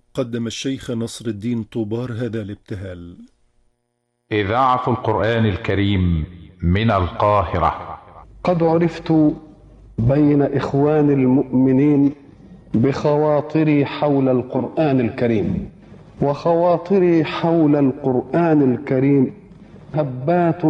قدم الشيخ نصر الدين طوبار هذا الابتهال إذاعة القرآن الكريم من القاهرة قد عرفت بين إخوان المؤمنين بخواطري حول القرآن الكريم وخواطري حول القرآن الكريم هبات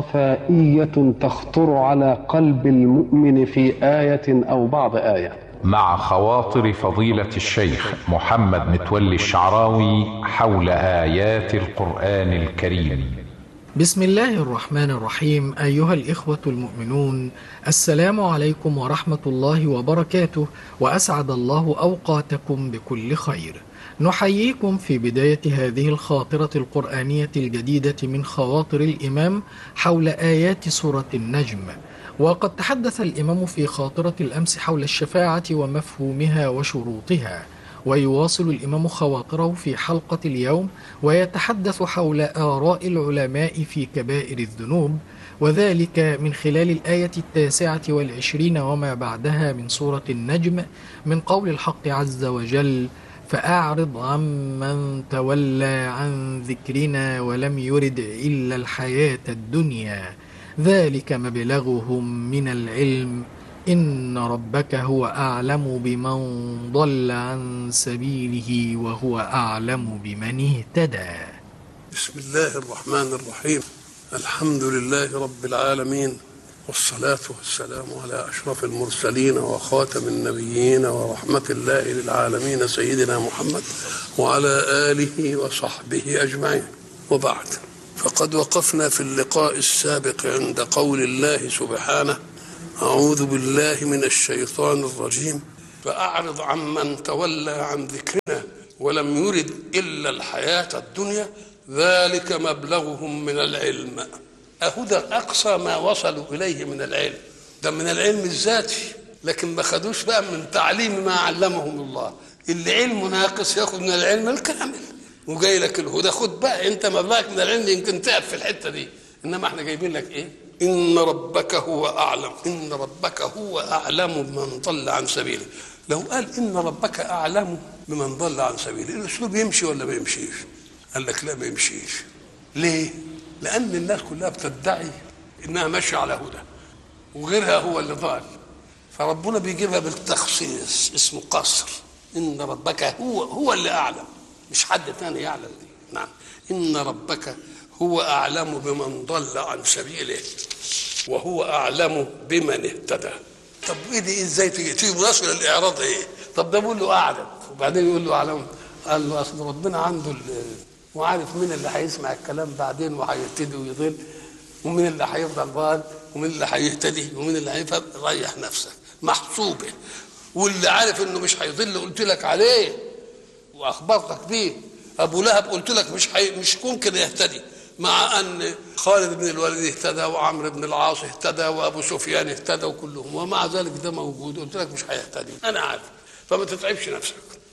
صفائية تخطر على قلب المؤمن في آية أو بعض آية مع خواطر فضيلة الشيخ محمد متولي الشعراوي حول آيات القرآن الكريم بسم الله الرحمن الرحيم أيها الإخوة المؤمنون السلام عليكم ورحمة الله وبركاته وأسعد الله أوقاتكم بكل خير نحييكم في بداية هذه الخاطرة القرآنية الجديدة من خواطر الإمام حول آيات سورة النجم وقد تحدث الإمام في خاطرة الأمس حول الشفاعة ومفهومها وشروطها ويواصل الإمام خواطره في حلقة اليوم ويتحدث حول آراء العلماء في كبائر الذنوب وذلك من خلال الآية التاسعة والعشرين وما بعدها من سورة النجم من قول الحق عز وجل فأعرض عمن تولى عن ذكرنا ولم يرد إلا الحياة الدنيا ذلك مبلغهم من العلم إن ربك هو أعلم بمن ضل عن سبيله وهو أعلم بمن اهتدى بسم الله الرحمن الرحيم الحمد لله رب العالمين والصلاة والسلام على أشرف المرسلين وخاتم النبيين ورحمة الله للعالمين سيدنا محمد وعلى آله وصحبه أجمعين وبعد فقد وقفنا في اللقاء السابق عند قول الله سبحانه أعوذ بالله من الشيطان الرجيم فأعرض عمن تولى عن ذكرنا ولم يرد إلا الحياة الدنيا ذلك مبلغهم من العلم أهدى أقصى ما وصلوا إليه من العلم ده من العلم الذاتي لكن ما خدوش بقى من تعليم ما علمهم الله اللي علمه ناقص ياخد من العلم الكامل وجاي لك الهدى خد بقى انت مبلغك من العلم يمكن تعب في الحته دي انما احنا جايبين لك ايه ان ربك هو اعلم ان ربك هو اعلم بمن ضل عن سبيله لو قال ان ربك اعلم بمن ضل عن سبيله الاسلوب يمشي ولا ما يمشيش قال لك لا ما يمشيش ليه لان الناس كلها بتدعي انها ماشيه على هدى وغيرها هو اللي ضال فربنا بيجيبها بالتخصيص اسمه قصر ان ربك هو هو اللي اعلم مش حد ثاني يعلم دي نعم ان ربك هو اعلم بمن ضل عن سبيله وهو اعلم بمن اهتدى طب ايه دي ازاي تيجي تيجي مناسبه للاعراض ايه طب ده بيقول له اعلم وبعدين يقول له اعلم قال له اصل ربنا عنده وعارف مين اللي هيسمع الكلام بعدين وهيهتدي ويضل ومين اللي هيفضل ضال ومين اللي هيهتدي ومين اللي هيفهم ريح نفسك محسوبه واللي عارف انه مش هيضل قلت لك عليه واخبرتك بيه ابو لهب قلت لك مش حي... مش ممكن يهتدي مع ان خالد بن الوليد اهتدى وعمرو بن العاص اهتدى وابو سفيان اهتدى وكلهم ومع ذلك ده موجود قلت لك مش هيهتدي انا عارف فما تتعبش نفسك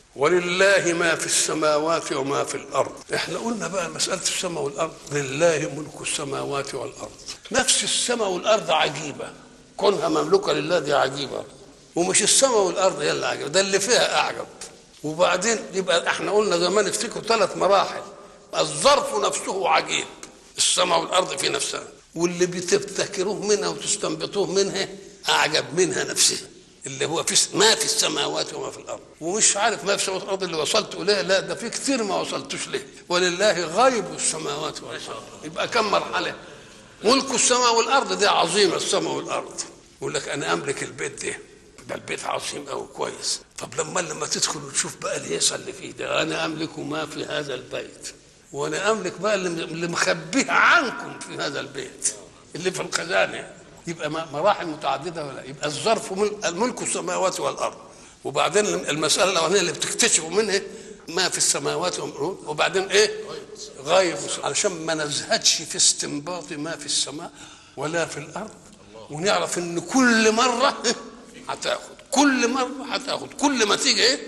ولله ما في السماوات وما في الارض احنا قلنا بقى مساله السماء والارض لله ملك السماوات والارض نفس السماء والارض عجيبه كونها مملوكه لله دي عجيبه ومش السماء والارض هي اللي عجيبه ده اللي فيها اعجب وبعدين يبقى احنا قلنا زمان افتكروا ثلاث مراحل الظرف نفسه عجيب السماء والارض في نفسها واللي بتفتكروه منها وتستنبطوه منها اعجب منها نفسها اللي هو في ما في السماوات وما في الارض ومش عارف ما في السماوات والارض اللي وصلت اليه لا ده في كثير ما وصلتوش ليه ولله غيب السماوات والارض يبقى كم مرحله ملك السماء والارض دي عظيمه السماء والارض يقول لك انا املك البيت ده ده البيت عظيم قوي كويس طب لما لما تدخل وتشوف بقى الهيصه اللي فيه ده انا املك ما في هذا البيت وانا املك بقى اللي مخبيه عنكم في هذا البيت اللي في الخزانه يبقى مراحل متعدده ولا يبقى الظرف ملك السماوات والارض وبعدين المساله الاولانيه اللي بتكتشفوا منها ما في السماوات وبعدين ايه غيب علشان ما نزهدش في استنباط ما في السماء ولا في الارض ونعرف ان كل مره هتاخد كل مره هتاخد كل ما تيجي ايه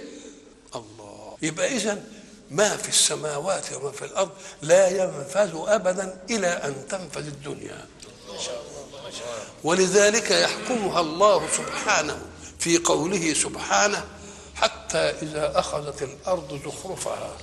الله يبقى اذا ما في السماوات وما في الارض لا ينفذ ابدا الى ان تنفذ الدنيا ولذلك يحكمها الله سبحانه في قوله سبحانه حتى حتى إذا أخذت الأرض زخرفها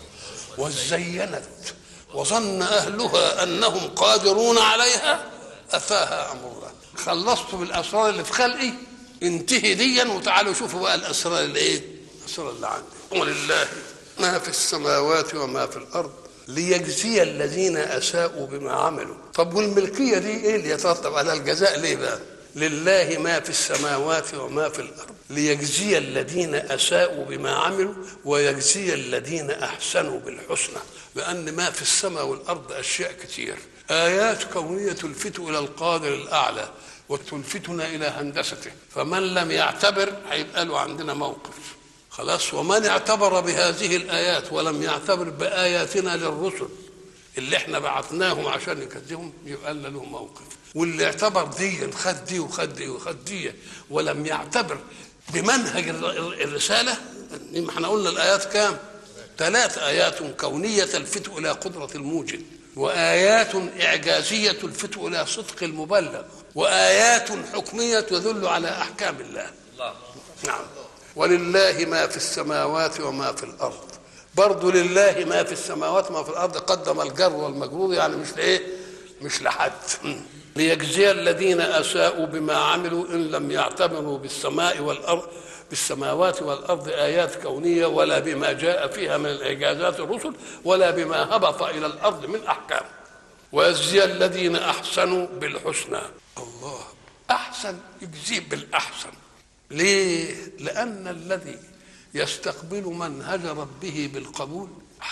وزينت وظن أهلها أنهم قادرون عليها أفاها أمرنا خلصت بالأسرار اللي في خلقي انتهي ديا وتعالوا شوفوا بقى الأسرار اللي إيه الأسرار اللي عندي ولله ما في السماوات وما في الأرض ليجزي الذين أساءوا بما عملوا طب والملكية دي إيه اللي يترتب على الجزاء ليه بقى لله ما في السماوات وما في الأرض ليجزي الذين أساءوا بما عملوا ويجزي الذين أحسنوا بالحسنى لأن ما في السماء والأرض أشياء كتير آيات كونية تلفت إلى القادر الأعلى وتلفتنا إلى هندسته فمن لم يعتبر هيبقى له عندنا موقف خلاص ومن اعتبر بهذه الآيات ولم يعتبر بآياتنا للرسل اللي احنا بعثناهم عشان يكذبهم يبقى لنا له موقف واللي اعتبر دي خد دي وخد دي وخد دي ولم يعتبر بمنهج الرسالة ما احنا قلنا الآيات كام ثلاث آيات كونية تلفت إلى قدرة الموجد وآيات إعجازية تلفت إلى صدق المبلغ وآيات حكمية تدل على أحكام الله نعم ولله ما في السماوات وما في الأرض برضو لله ما في السماوات وما في الأرض قدم الجر والمجرور يعني مش لإيه مش لحد ليجزي الذين أساءوا بما عملوا إن لم يعتبروا بالسماء والأرض بالسماوات والأرض آيات كونية ولا بما جاء فيها من الإعجازات الرسل ولا بما هبط إلى الأرض من أحكام ويجزي الذين أحسنوا بالحسنى الله أحسن يجزي بالأحسن ليه؟ لأن الذي يستقبل منهج ربه بالقبول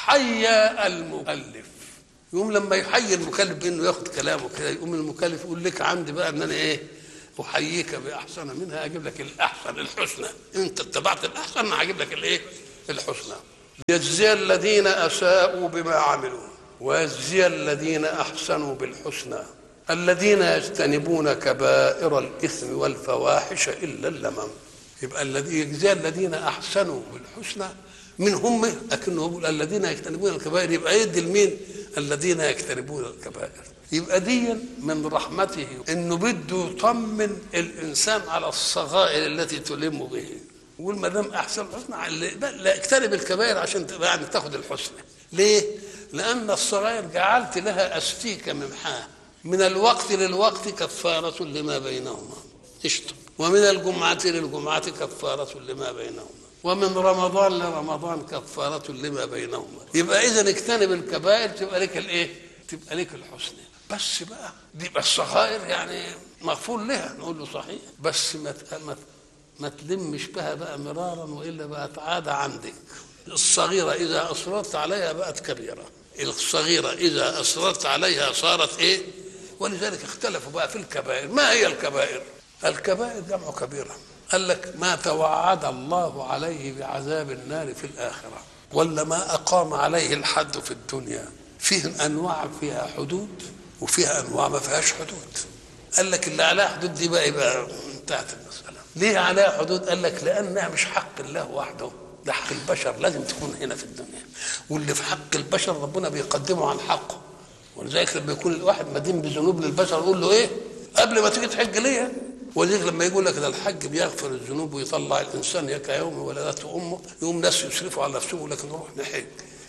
حيا المكلف يقوم لما يحيي المكلف بانه ياخد كلامه كده يقوم المكلف يقول لك عندي بقى ان انا ايه احييك باحسن منها اجيب لك الاحسن الحسنى انت اتبعت الاحسن انا هجيب لك الايه الحسنى ليجزي الذين اساءوا بما عملوا ويجزي الذين احسنوا بالحسنى الذين يجتنبون كبائر الاثم والفواحش الا اللمم يبقى الذي يجزي الذين احسنوا بالحسنى من هم لكنه يقول الذين يجتنبون الكبائر يبقى يدي لمين الذين يجتنبون الكبائر يبقى دي من رحمته انه بده يطمن الانسان على الصغائر التي تلم به يقول ما دام احسن الحسنى لا اجتنب الكبائر عشان يعني تاخد الحسنى ليه؟ لان الصغائر جعلت لها استيك ممحاه من الوقت للوقت كفاره لما بينهما قشطه ومن الجمعه للجمعه كفاره لما بينهما ومن رمضان لرمضان كفارة لما بينهما يبقى إذا اجتنب الكبائر تبقى لك الإيه؟ تبقى لك الحسنى بس بقى دي بقى الصغائر يعني مغفور لها نقول له صحيح بس ما ما ما تلمش بها بقى مرارا والا بقت عاده عندك الصغيره اذا اصررت عليها بقت كبيره الصغيره اذا اصررت عليها صارت ايه ولذلك اختلفوا بقى في الكبائر ما هي الكبائر الكبائر جمع كبيره قال لك ما توعد الله عليه بعذاب النار في الآخرة ولا ما أقام عليه الحد في الدنيا فيه أنواع فيها حدود وفيها أنواع ما فيهاش حدود قال لك اللي عليها حدود دي بقى يبقى انتهت المسألة ليه عليها حدود قال لك لأنها مش حق الله وحده ده حق البشر لازم تكون هنا في الدنيا واللي في حق البشر ربنا بيقدمه عن حقه ولذلك لما يكون الواحد مدين بذنوب للبشر يقول له ايه قبل ما تيجي تحج ليا ولذلك لما يقول لك ده الحج بيغفر الذنوب ويطلع الانسان يك يوم ولدته امه يقوم ناس يسرفوا على نفسهم يقول لك نروح نحج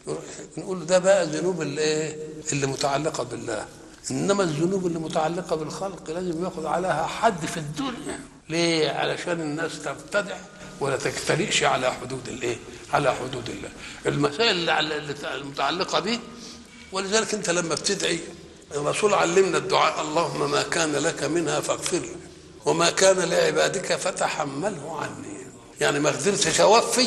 نقول له ده بقى الذنوب اللي ايه اللي متعلقه بالله انما الذنوب اللي متعلقه بالخلق لازم ياخذ عليها حد في الدنيا ليه علشان الناس تبتدع ولا تجترئش على حدود الايه على حدود الله المسائل اللي المتعلقه به ولذلك انت لما بتدعي الرسول علمنا الدعاء اللهم ما كان لك منها فاغفر لي وما كان لعبادك فتحمله عني يعني ما قدرتش اوفي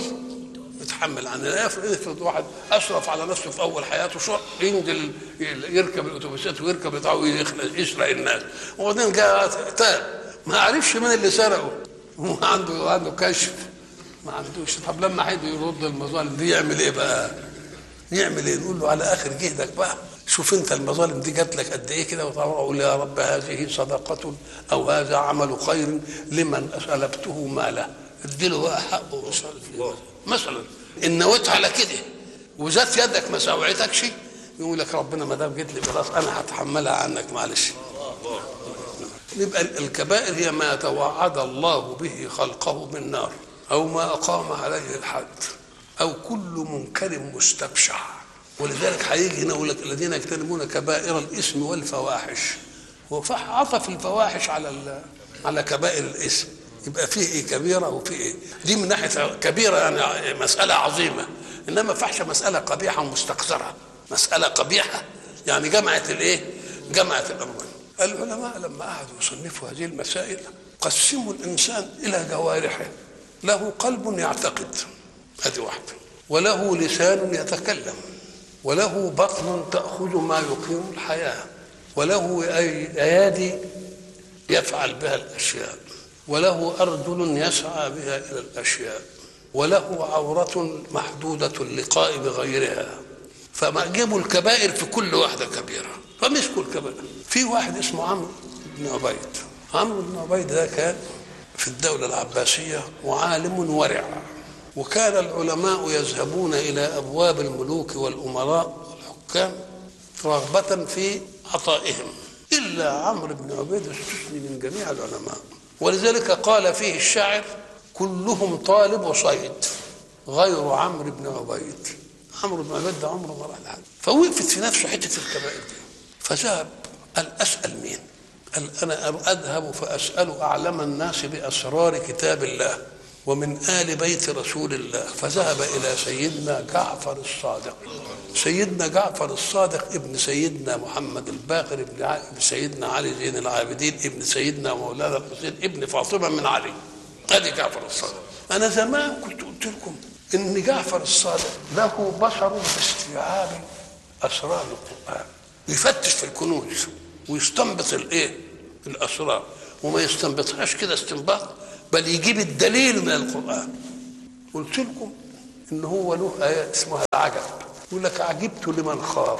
يتحمل عني لا افرض واحد اشرف على نفسه في اول حياته شو ينزل يركب الاتوبيسات ويركب بتاعه يسرق الناس وبعدين جاء تاب ما عرفش مين اللي سرقه هو عنده عنده كشف ما عندوش طب لما حد يرد المظالم دي يعمل ايه بقى؟ يعمل ايه؟ نقول له على اخر جهدك بقى شوف انت المظالم دي جات لك قد ايه كده وتقول يا رب هذه صدقة او هذا عمل خير لمن سلبته ماله اديله بقى حقه مش عارف مثلا ان نويت على كده وزادت يدك ما سوعتكش يقول لك ربنا ما دام جيت لي خلاص انا هتحملها عنك معلش يبقى الكبائر هي ما توعد الله به خلقه بالنار او ما اقام عليه الحد أو كل منكر مستبشع ولذلك هيجي هنا يقول لك الذين يجتنبون كبائر الإثم والفواحش وعطف الفواحش على ال- على كبائر الإثم يبقى فيه إيه كبيرة وفيه إيه دي من ناحية كبيرة يعني مسألة عظيمة إنما فحشة مسألة قبيحة ومستقذرة مسألة قبيحة يعني جمعت الإيه جمعت الأمرين العلماء لما قعدوا يصنفوا هذه المسائل قسموا الإنسان إلى جوارحه له قلب يعتقد هذه واحدة وله لسان يتكلم وله بطن تأخذ ما يقيم الحياة وله أي- أيادي يفعل بها الأشياء وله أرجل يسعى بها إلى الأشياء وله عورة محدودة اللقاء بغيرها فما جابوا الكبائر في كل واحدة كبيرة فمسكوا الكبائر في واحد اسمه عمرو بن عبيد عمرو بن عبيد ده كان في الدولة العباسية وعالم ورع وكان العلماء يذهبون إلى أبواب الملوك والأمراء والحكام رغبة في عطائهم إلا عمرو بن عبيد استثني من جميع العلماء ولذلك قال فيه الشاعر كلهم طالب وصيد غير عمرو بن عبيد عمرو بن عبيد ده عمره ما راح لحد فوقفت في نفسه حتة الكبائر دي فذهب قال أسأل مين قال أنا أذهب فأسأل أعلم الناس بأسرار كتاب الله ومن آل بيت رسول الله فذهب إلى سيدنا جعفر الصادق سيدنا جعفر الصادق ابن سيدنا محمد الباقر ابن ع- ابن سيدنا علي زين العابدين ابن سيدنا مولانا الحسين ابن فاطمة من علي ادي جعفر الصادق انا زمان كنت قلت لكم ان جعفر الصادق له بصر باستيعاب اسرار القران يفتش في الكنوز ويستنبط الايه الاسرار وما يستنبطهاش كده استنباط بل يجيب الدليل من القران قلت لكم ان هو له ايه اسمها العجب يقول لك عجبت لمن خاف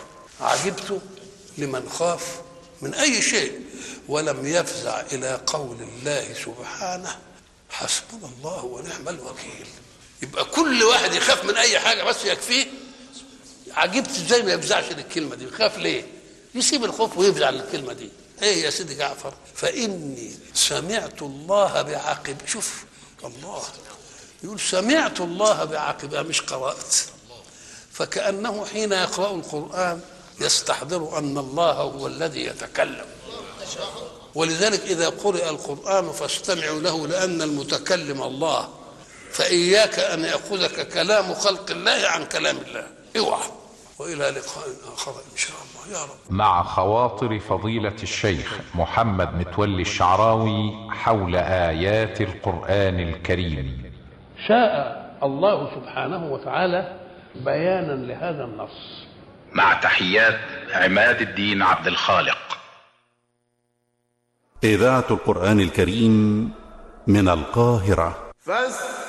عجبت لمن خاف من اي شيء ولم يفزع الى قول الله سبحانه حسبنا الله ونعم الوكيل يبقى كل واحد يخاف من اي حاجه بس يكفيه عجبت ازاي ما يفزعش للكلمه دي يخاف ليه يسيب الخوف ويفزع للكلمه دي ايه يا سيدي جعفر فاني سمعت الله بعاقب شوف الله يقول سمعت الله بعاقبها مش قرات فكانه حين يقرا القران يستحضر ان الله هو الذي يتكلم ولذلك اذا قرئ القران فاستمعوا له لان المتكلم الله فاياك ان ياخذك كلام خلق الله عن كلام الله اوعى والى لقاء اخر ان شاء الله يا رب مع خواطر فضيلة الشيخ محمد متولي الشعراوي حول آيات القرآن الكريم شاء الله سبحانه وتعالى بيانا لهذا النص مع تحيات عماد الدين عبد الخالق إذاعة القرآن الكريم من القاهرة فاستمعوا